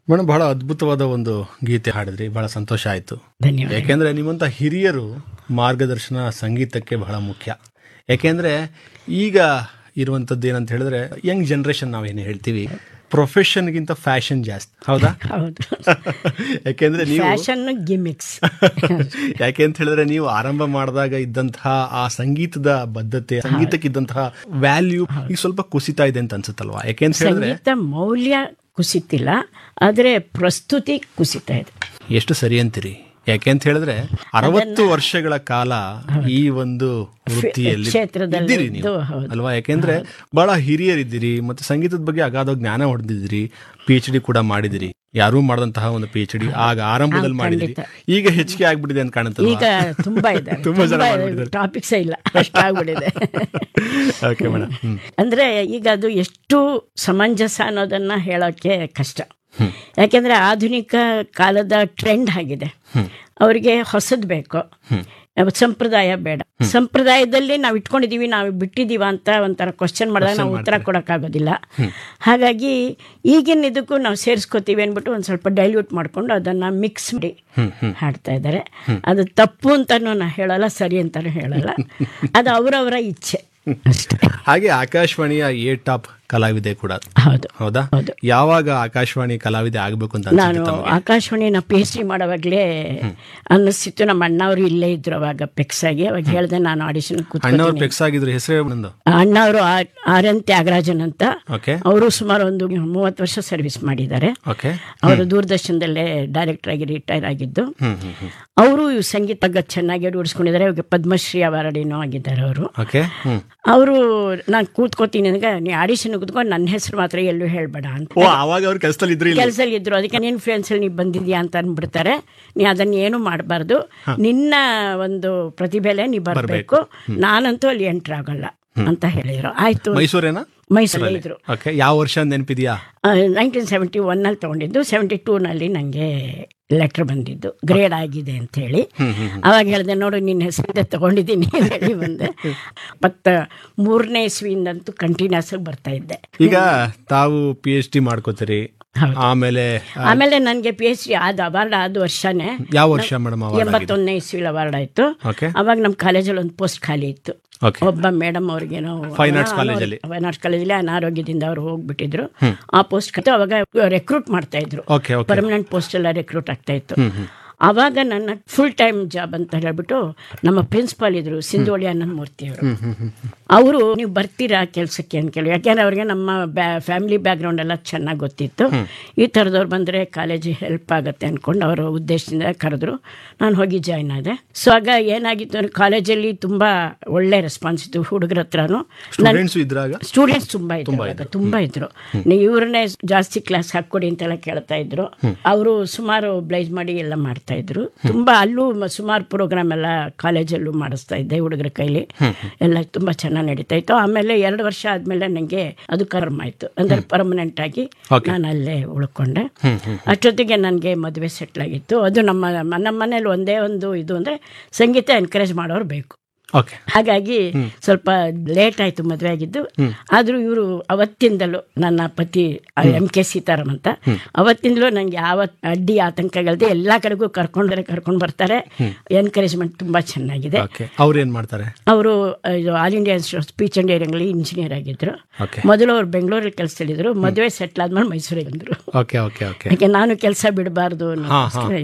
Madam ಬಹಳ ಅದ್ಭುತವಾದ ಒಂದು ಗೀತೆ ಹಾಡಿದ್ರಿ ಬಹಳ ಸಂತೋಷ ಆಯ್ತು ಧನ್ಯವಾದ ಯಾಕೆಂದ್ರೆ ನಿಮ್ಮಂತ ಹಿರಿಯರು ಮಾರ್ಗದರ್ಶನ ಸಂಗೀತಕ್ಕೆ ಬಹಳ ಮುಖ್ಯ ಯಾಕೆಂದ್ರೆ ಈಗ ಇರುವಂತದ್ದು ಏನಂತ ಹೇಳಿದ್ರೆ ಯಂಗ್ ಜನರೇಷನ್ ನಾವೇನು ಹೇಳ್ತೀವಿ ಪ್ರೊಫೆಷನ್ಗಿಂತ ಫ್ಯಾಷನ್ ಜಾಸ್ತಿ ಹೌದಾ ಹೌದು ಯಾಕೆಂದ್ರೆ ನೀವು ಫ್ಯಾಷನ್ ಗಿಮಿಕ್ಸ್ ಯಾಕೆ ಅಂತ ಹೇಳಿದ್ರೆ ನೀವು ಆರಂಭ ಮಾಡಿದಾಗ ಇದ್ದಂತಹ ಆ ಸಂಗೀತದ ಬದ್ಧತೆ ಸಂಗೀತಕ್ಕೆ ಇದ್ದಂತಹ ವ್ಯಾಲ್ಯೂ ಈಗ ಸ್ವಲ್ಪ ಕುಸಿತಾ ಇದೆ ಅಂತ ಅನ್ಸುತ್ತಲ್ವಾ ಯಾಕೆ ಅಂತ ಹೇಳಿದ್ರೆ ಸಂಗೀತ ಮೌಲ್ಯ ಕುಸಿತಿಲ್ಲ ಆದರೆ ಪ್ರಸ್ತುತಿ ಕುಸಿತಾ ಇದೆ ಎಷ್ಟು ಸರಿ ಅಂತೀರಿ ಯಾಕೆ ಅಂತ ಹೇಳಿದ್ರೆ ಅರವತ್ತು ವರ್ಷಗಳ ಕಾಲ ಈ ಒಂದು ವೃತ್ತಿಯಲ್ಲಿ ಕ್ಷೇತ್ರದಲ್ಲಿ ಇದ್ದೀರಿ ನೀವು ಇದ್ದು, ಹೌದು. ಅಲ್ವಾ ಯಾಕೆಂದ್ರೆ ಬಹಳ ಹಿರಿಯರಿದ್ದೀರಿ ಮತ್ತೆ ಸಂಗೀತದ ಬಗ್ಗೆ ಅಗಾಧ ಜ್ಞಾನ ಹೊಡೆದಿದ್ದೀರಿ ಪಿ ಎಚ್ ಡಿ ಕೂಡ ಮಾಡಿದಿರಿ ಯಾರೂ ಮಾಡದಂತಹ ಒಂದು ಪಿ ಎಚ್ ಡಿ ಆಗ ಆರಂಭದಲ್ಲಿ ಮಾಡಿದಿರಿ ಈಗ ಹೆಚ್ಚಿಗೆ ಆಗ್ಬಿಟ್ಟಿದೆ ಅಂತ ಕಾಣುತ್ತಲ್ವಾ ಈಗ ತುಂಬಾ ಇದೆ ತುಂಬಾ ಜನ ಮಾಡ್ಬಿಟ್ಟಿದ್ದಾರೆ. ಟಾಪಿಕ್ಸೇ ಇಲ್ಲ ಅಷ್ಟಾಗ್ಬಿಟ್ಟಿದೆ ಓಕೆ ಮೇಡಮ್ ಹ್ಮ್ ಅಂದ್ರೆ ಈಗ ಅದು ಎಷ್ಟು ಸಮಂಜಸ ಅನ್ನೋದನ್ನ ಹೇಳೋಕೆ ಕಷ್ಟ ಯಾಕೆಂದ್ರೆ ಆಧುನಿಕ ಕಾಲದ ಟ್ರೆಂಡ್ ಆಗಿದೆ ಅವರಿಗೆ ಹೊಸದ್ ಬೇಕು ಸಂಪ್ರದಾಯ ಬೇಡ ಸಂಪ್ರದಾಯದಲ್ಲಿ ನಾವು ಇಟ್ಕೊಂಡಿದೀವಿ ನಾವು ಬಿಟ್ಟಿದೀವ ಅಂತ ಒಂಥರ ಕ್ವಶನ್ ಮಾಡಿದಾಗ ನಾವು ಉತ್ತರ ಕೊಡೋಕ್ಕಾಗೋದಿಲ್ಲ ಹಾಗಾಗಿ ಈಗಿನ ಇದಕ್ಕೂ ನಾವು ಸೇರಿಸ್ಕೋತೀವಿ ಅಂದ್ಬಿಟ್ಟು ಒಂದು ಸ್ವಲ್ಪ ಡೈಲ್ಯೂಟ್ ಮಾಡ್ಕೊಂಡು ಅದನ್ನ ಮಿಕ್ಸ್ ಮಾಡಿ ಹಾಡ್ತಾ ಇದ್ದಾರೆ ಅದು ತಪ್ಪು ಅಂತಾನು ನಾ ಹೇಳಲ್ಲ ಸರಿ ಅಂತಾನು ಹೇಳಲ್ಲ ಅದು ಅವರವರ ಇಚ್ಛೆ ಅಷ್ಟೇ ಹಾಗೆ ಆಕಾಶವಾಣಿಯ ಎ ಟಾಪ್ ಕಲಾವಿದೆ ಕೂಡ ಹೌದು ಹೌದಾ ಹೌದು. ಯಾವಾಗ ಆಕಾಶವಾಣಿ ಕಲಾವಿದೆ ಆಗ್ಬೇಕು ಅಂತ ನಾನು ಅನ್ಸುತ್ತೆ ತಮಗೆ? ಆಕಾಶವಾಣಿ ನಾ ಪಿ ಎಚ್ ಡಿ ಮಾಡೋವಾಗಲೇ ಅನ್ನಿಸ್ತಿತ್ತು ನಮ್ಮ ಅಣ್ಣವರು ಇಲ್ಲೇ ಇದ್ರು ಅವಾಗ ಪೆಕ್ಸಾಗಿ ಅವಾಗ ಹೇಳ್ದೆ ನಾನು ಆಡಿಷನ್ ಅಣ್ಣವ್ರು ಪೆಕ್ಸ್ ಆಗಿದ್ರು ಹೆಸರೇ ನಂದು ಅಣ್ಣವರು ಆರ್ ಎನ್ ತ್ಯಾಗರಾಜನ್ ಅಂತ ಓಕೆ ಅವರು ಸುಮಾರು ಒಂದು ಮೂವತ್ತು ವರ್ಷ ಸರ್ವಿಸ್ ಮಾಡಿದ್ದಾರೆ ಓಕೆ ಅವರು ದೂರದರ್ಶನದಲ್ಲೇ ಡೈರೆಕ್ಟರ್ ಆಗಿ ರಿಟೈರ್ ಆಗಿದ್ದು ಹ್ಮ್ ಹ್ಮ್ ಹ್ಮ್ ಅವರು ಸಂಗೀತ ಬಗ್ಗೆ ಚೆನ್ನಾಗಿ ರೂಢಿಸ್ಕೊಂಡಿದ್ದಾರೆ ಇವಾಗ ಪದ್ಮಶ್ರೀ ಅವಾರ್ಡಿನೂ ಆಗಿದ್ದಾರೆ ಅವರು ಓಕೆ ಹ್ಮ್ ಅವರು ನಾನು ಕೂತ್ಕೋತೀನಿ ನನಗೆ ನೀ ಆಡಿಷನ್ ಕೂತ್ಕೊಂಡು ನನ್ನ ಹೆಸರು ಮಾತ್ರ ಎಲ್ಲೂ ಹೇಳ್ಬೇಡ ಅಂತ ಓ ಅವಾಗ ಅವ್ರ ಕೆಲಸದಲ್ಲಿ ಇದ್ರಿ ಇಲ್ಲಿ? ಕೆಲಸದಲ್ಲಿ ಇದ್ರು ಅದಕ್ಕೆ ಇನ್ಫ್ಲೂಯೆನ್ಸ್ ಅಲ್ಲಿ ನೀವು ಬಂದಿದ್ಯಾ ಅಂತ ಅಂದ್ಬಿಡ್ತಾರೆ ನೀ ಅದನ್ನ ಏನು ಮಾಡಬಾರ್ದು ನಿನ್ನ ಒಂದು ಪ್ರತಿಭೆಲೆ ನೀ ಬರಬೇಕು ನಾನಂತೂ ಅಲ್ಲಿ ಎಂಟ್ರ್ ಆಗಲ್ಲ ಅಂತ ಹೇಳಿದ್ರು ಆಯ್ತು ಮೈಸೂರೇನಾ ಮೈಸೂರಲ್ಲಿ ಇದ್ರು ಓಕೆ ಯಾವ ವರ್ಷ ನೆನಪಿದ್ಯಾ ನೈನ್ಟೀನ್ ಸೆವೆಂಟಿ ಒನ್ನಲ್ಲಿ ತೊಗೊಂಡಿದ್ದು ಸೆವೆಂಟಿ ಟೂನಲ್ಲಿ ನನಗೆ ಲೆಟ್ರ್ ಬಂದಿದ್ದು ಗ್ರೇಡ್ ಆಗಿದೆ ಅಂತ ಹೇಳಿ ಅವಾಗ ಹೇಳಿದೆ ನೋಡು ನಿನ್ನ ಹೆಸರಿಂದ ತಗೊಂಡಿದ್ದೀನಿ ಅಂತ ಹೇಳಿ ಬಂದೆ ಮತ್ತು ಮೂರನೇ ಇಸ್ವಿಯಿಂದಂತೂ ಕಂಟಿನ್ಯೂಸ್ ಆಗಿ ಬರ್ತಾ ಇದ್ದೆ ಈಗ ತಾವು ಪಿ ಎಚ್ ಡಿ ಮಾಡ್ಕೋತೀರಿ ಆಮೇಲೆ ಆ, ಆಮೇಲೆ ನನಗೆ ಪಿ ಎಚ್ ಡಿ ಆದ ಅವಾರ್ಡ್ ಆದ ವರ್ಷನೇ ಯಾವ ವರ್ಷ ಮೇಡಮ್ ಅವಾಗ ಎಂಬತ್ತೊಂದನೇ ಇಸ್ವಿಲ್ ಅವಾರ್ಡ್ ಆಯ್ತು ಓಕೆ ಅವಾಗ ನಮ್ಮ ಕಾಲೇಜಲ್ಲಿ ಒಂದು ಪೋಸ್ಟ್ ಖಾಲಿ ಇತ್ತು ಓಕೆ ಒಬ್ಬ ಮೇಡಮ್ ಅವ್ರಿಗೇನೋ Fine Arts ಕಾಲೇಜಲ್ಲಿ. ಫೈನ್ ಆರ್ಟ್ಸ್ ಕಾಲೇಜಲ್ಲಿ ಅನಾರೋಗ್ಯದಿಂದ ಅವ್ರು ಹೋಗ್ಬಿಟ್ಟಿದ್ರು ಆ ಪೋಸ್ಟ್ ಕತೆ ಅವಾಗ ರೆಕ್ರೂಟ್ ಮಾಡ್ತಾ ಇದ್ರು ಓಕೆ ಓಕೆ ಪರ್ಮನೆಂಟ್ ಪೋಸ್ಟ್ ಎಲ್ಲ ರೆಕ್ರೂಟ್ ಆಗ್ತಾ ಇತ್ತು ಆವಾಗ ನನ್ನ ಫುಲ್ ಟೈಮ್ ಜಾಬ್ ಅಂತ ಹೇಳ್ಬಿಟ್ಟು ನಮ್ಮ ಪ್ರಿನ್ಸಿಪಾಲ್ ಇದ್ರು ಸಿಂಧೋಳಿ ಅನಂತ ಮೂರ್ತಿ ಅವರು ಅವರು ನೀವು ಬರ್ತೀರಾ ಕೆಲಸಕ್ಕೆ ಅಂತ ಕೇಳಿ ಯಾಕೆಂದ್ರೆ ಅವ್ರಿಗೆ ನಮ್ಮ ಫ್ಯಾಮಿಲಿ ಬ್ಯಾಕ್ಗ್ರೌಂಡ್ ಎಲ್ಲ ಚೆನ್ನಾಗಿ ಗೊತ್ತಿತ್ತು ಈ ಥರದವ್ರು ಬಂದರೆ ಕಾಲೇಜಿಗೆ ಹೆಲ್ಪ್ ಆಗುತ್ತೆ ಅಂದ್ಕೊಂಡು ಅವರ ಉದ್ದೇಶದಿಂದ ಕರೆದ್ರು ನಾನು ಹೋಗಿ ಜಾಯ್ನ್ ಆದೆ ಸೊ ಆಗ ಏನಾಗಿತ್ತು ಅಂದ್ರೆ ಕಾಲೇಜಲ್ಲಿ ತುಂಬ ಒಳ್ಳೆ ರೆಸ್ಪಾನ್ಸ್ ಇತ್ತು ಹುಡುಗರ ಹತ್ರನೂ ಸ್ಟೂಡೆಂಟ್ಸ್ ಇದ್ರಾಗ ಸ್ಟೂಡೆಂಟ್ಸ್ ತುಂಬಾ ಇದ್ರು ಆಗ, ತುಂಬಾ ಇದ್ರು ನೀವು ಇವ್ರನ್ನೇ ಜಾಸ್ತಿ ಕ್ಲಾಸ್ ಹಾಕೊಡಿ ಅಂತೆಲ್ಲ ಕೇಳ್ತಾ ಇದ್ರು ಅವರು ಸುಮಾರು ಬ್ಲೈಸ್ ಮಾಡಿ ಎಲ್ಲ ಮಾಡ್ತಾ ಇದ್ರು ತುಂಬಾ ಅಲ್ಲೂ ಮ- ಸುಮಾರು ಪ್ರೋಗ್ರಾಮ್ ಎಲ್ಲ ಕಾಲೇಜಲ್ಲೂ ಮಾಡಿಸ್ತಾ ಇದ್ದೆ ಹುಡುಗರ ಕೈಲಿ ಎಲ್ಲ ತುಂಬಾ ಚೆನ್ನಾಗಿ ನಡೀತಾ ಇತ್ತು ಆಮೇಲೆ ಎರಡು ವರ್ಷ ಆದ್ಮೇಲೆ ನನಗೆ ಅದು ಕರ್ಮ ಆಯ್ತು ಅಂದ್ರೆ ಪರ್ಮನೆಂಟ್ ಆಗಿ ನಾನು ಅಲ್ಲೇ ಉಳ್ಕೊಂಡೆ ಅಷ್ಟೊತ್ತಿಗೆ ನನಗೆ ಮದುವೆ ಸೆಟ್ಲ್ ಆಗಿತ್ತು ಅದು ನಮ್ಮ ನಮ್ಮ ಮನೇಲಿ ಒಂದೇ ಒಂದು ಇದು ಅಂದ್ರೆ ಸಂಗೀತ ಎನ್ಕರೇಜ್ ಮಾಡೋರು ಬೇಕು ಓಕೆ ಹಾಗಾಗಿ ಸ್ವಲ್ಪ ಲೇಟ್ ಆಯ್ತು ಮದುವೆ ಆಗಿದ್ದು ಆದ್ರೂ ಇವರು ಅವತ್ತಿಂದಲೂ ನನ್ನ ಪತಿ ಎಂ ಕೆ ಸೀತಾರಾಮ್ ಅಂತ ಅವತ್ತಿಂದಲೂ ನಂಗೆ ಯಾವ ಅಡ್ಡಿ ಆತಂಕಗಳದೆ ಎಲ್ಲಾ ಕಡೆಗೂ ಕರ್ಕೊಂಡ್ರೆ ಕರ್ಕೊಂಡು ಬರ್ತಾರೆ ಎನ್ಕರೇಜ್ಮೆಂಟ್ ತುಂಬಾ ಚೆನ್ನಾಗಿದೆ ಓಕೆ ಅವ್ರು ಏನ್ ಮಾಡ್ತಾರೆ ಅವರು ಇದು ಆಲ್ ಇಂಡಿಯಾ ಸ್ಪೀಚ್ ಅಂಡ್ ಏರಿಂಗ್ಲಿ ಇಂಜಿನಿಯರ್ ಆಗಿದ್ರು ಓಕೆ ಮೊದಲು ಅವ್ರು ಬೆಂಗಳೂರಲ್ಲಿ ಕೆಲಸದಲ್ಲಿದ್ರು ಮದುವೆ ಸೆಟ್ಲ್ ಆದ್ಮೇಲೆ ಮೈಸೂರಿಗೆ ಬಂದ್ರು ಓಕೆ ಓಕೆ ಓಕೆ ಯಾಕೆ ನಾನು ಕೆಲಸ ಬಿಡಬಾರ್ದು ಅನ್ನೋ